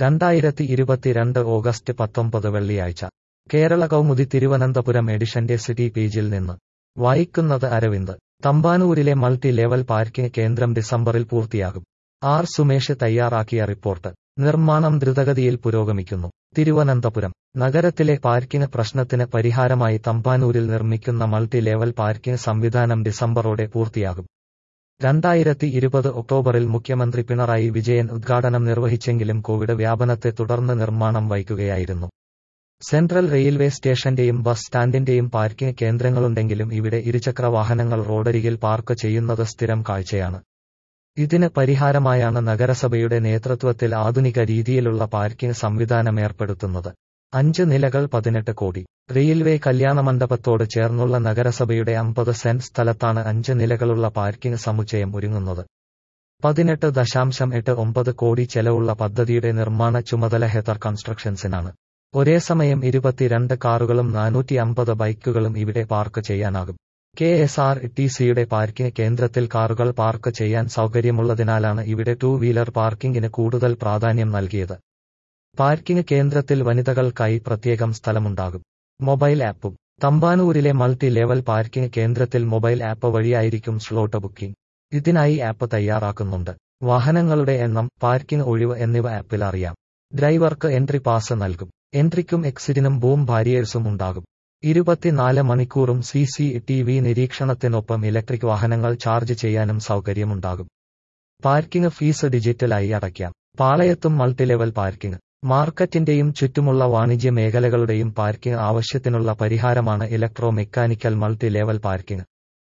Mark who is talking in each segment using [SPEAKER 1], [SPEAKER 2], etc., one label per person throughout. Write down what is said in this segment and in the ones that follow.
[SPEAKER 1] രണ്ടായിരത്തി ഇരുപത്തിരണ്ട് ഓഗസ്റ്റ് പത്തൊമ്പത് വെള്ളിയാഴ്ച കേരള കൗമുദി തിരുവനന്തപുരം എഡിഷന്റെ സിറ്റി പേജിൽ നിന്ന് വായിക്കുന്നത് അരവിന്ദ് തമ്പാനൂരിലെ മൾട്ടി ലെവൽ പാർക്കിംഗ് കേന്ദ്രം ഡിസംബറിൽ പൂർത്തിയാകും ആർ സുമേഷ് തയ്യാറാക്കിയ റിപ്പോർട്ട് നിർമ്മാണം ദ്രുതഗതിയിൽ പുരോഗമിക്കുന്നു തിരുവനന്തപുരം നഗരത്തിലെ പാർക്കിംഗ് പ്രശ്നത്തിന് പരിഹാരമായി തമ്പാനൂരിൽ നിർമ്മിക്കുന്ന മൾട്ടി ലെവൽ പാർക്കിംഗ് സംവിധാനം ഡിസംബറോടെ പൂർത്തിയാകും രണ്ടായിരത്തി ഇരുപത് ഒക്ടോബറിൽ മുഖ്യമന്ത്രി പിണറായി വിജയൻ ഉദ്ഘാടനം നിർവഹിച്ചെങ്കിലും കോവിഡ് വ്യാപനത്തെ തുടർന്ന് നിർമ്മാണം വൈകുകയായിരുന്നു സെൻട്രൽ റെയിൽവേ സ്റ്റേഷന്റെയും ബസ് സ്റ്റാൻഡിന്റെയും പാർക്കിംഗ് കേന്ദ്രങ്ങളുണ്ടെങ്കിലും ഇവിടെ ഇരുചക്ര വാഹനങ്ങൾ റോഡരികിൽ പാർക്ക് ചെയ്യുന്നത് സ്ഥിരം കാഴ്ചയാണ് ഇതിന് പരിഹാരമായാണ് നഗരസഭയുടെ നേതൃത്വത്തിൽ ആധുനിക രീതിയിലുള്ള പാർക്കിംഗ് സംവിധാനം ഏർപ്പെടുത്തുന്നത് അഞ്ച് നിലകൾ പതിനെട്ട് കോടി റെയിൽവേ കല്യാണമണ്ഡപത്തോട് ചേർന്നുള്ള നഗരസഭയുടെ അമ്പത് സെന്റ് സ്ഥലത്താണ് അഞ്ച് നിലകളുള്ള പാർക്കിംഗ് സമുച്ചയം ഒരുങ്ങുന്നത് പതിനെട്ട് ദശാംശം എട്ട് ഒമ്പത് കോടി ചെലവുള്ള പദ്ധതിയുടെ നിർമ്മാണ ചുമതല ഹെതർ കൺസ്ട്രക്ഷൻസിനാണ് ഒരേ സമയം ഇരുപത്തിരണ്ട് കാറുകളും നാനൂറ്റി അമ്പത് ബൈക്കുകളും ഇവിടെ പാർക്ക് ചെയ്യാനാകും കെ എസ് ആർ ടി സിയുടെ പാർക്കിംഗ് കേന്ദ്രത്തിൽ കാറുകൾ പാർക്ക് ചെയ്യാൻ സൗകര്യമുള്ളതിനാലാണ് ഇവിടെ ടൂ വീലർ പാർക്കിംഗിന് കൂടുതൽ പ്രാധാന്യം നൽകിയത് പാർക്കിംഗ് കേന്ദ്രത്തിൽ വനിതകൾക്കായി പ്രത്യേകം സ്ഥലമുണ്ടാകും മൊബൈൽ ആപ്പും തമ്പാനൂരിലെ മൾട്ടി ലെവൽ പാർക്കിംഗ് കേന്ദ്രത്തിൽ മൊബൈൽ ആപ്പ് വഴിയായിരിക്കും സ്ലോട്ട് ബുക്കിംഗ് ഇതിനായി ആപ്പ് തയ്യാറാക്കുന്നുണ്ട് വാഹനങ്ങളുടെ എണ്ണം പാർക്കിംഗ് ഒഴിവ് എന്നിവ ആപ്പിൽ അറിയാം ഡ്രൈവർക്ക് എൻട്രി പാസ് നൽകും എൻട്രിക്കും എക്സിറ്റിനും ബൂം ബാരിയേഴ്സും ഉണ്ടാകും ഇരുപത്തിനാല് മണിക്കൂറും സി സി ടി വി നിരീക്ഷണത്തിനൊപ്പം ഇലക്ട്രിക് വാഹനങ്ങൾ ചാർജ് ചെയ്യാനും സൗകര്യമുണ്ടാകും പാർക്കിംഗ് ഫീസ് ഡിജിറ്റലായി അടയ്ക്കാം പാളയത്തും മൾട്ടിലെവൽ പാർക്കിംഗ് മാർക്കറ്റിന്റെയും ചുറ്റുമുള്ള വാണിജ്യ മേഖലകളുടെയും പാർക്കിംഗ് ആവശ്യത്തിനുള്ള പരിഹാരമാണ് electro mechanical multi level parking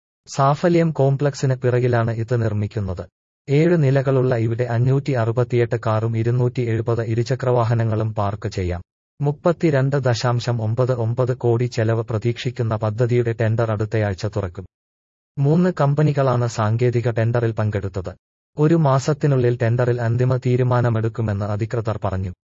[SPEAKER 1] Saphalyam കോംപ്ലക്സിന് പിറകിലാണ് ഇത് നിർമ്മിക്കുന്നത് ഏഴ് നിലകളുള്ള ഇവിടെ അഞ്ഞൂറ്റി അറുപത്തിയെട്ട് കാറും ഇരുന്നൂറ്റി എഴുപത് ഇരുചക്രവാഹനങ്ങളും പാർക്ക് ചെയ്യാം മുപ്പത്തിരണ്ട് ദശാംശം ഒമ്പത് ഒമ്പത് കോടി ചെലവ് പ്രതീക്ഷിക്കുന്ന പദ്ധതിയുടെ ടെൻഡർ അടുത്തയാഴ്ച തുറക്കും മൂന്ന് കമ്പനികളാണ് സാങ്കേതിക ടെൻഡറിൽ പങ്കെടുത്തത് ഒരു മാസത്തിനുള്ളിൽ ടെൻഡറിൽ അന്തിമ തീരുമാനമെടുക്കുമെന്ന് അധികൃതർ പറഞ്ഞു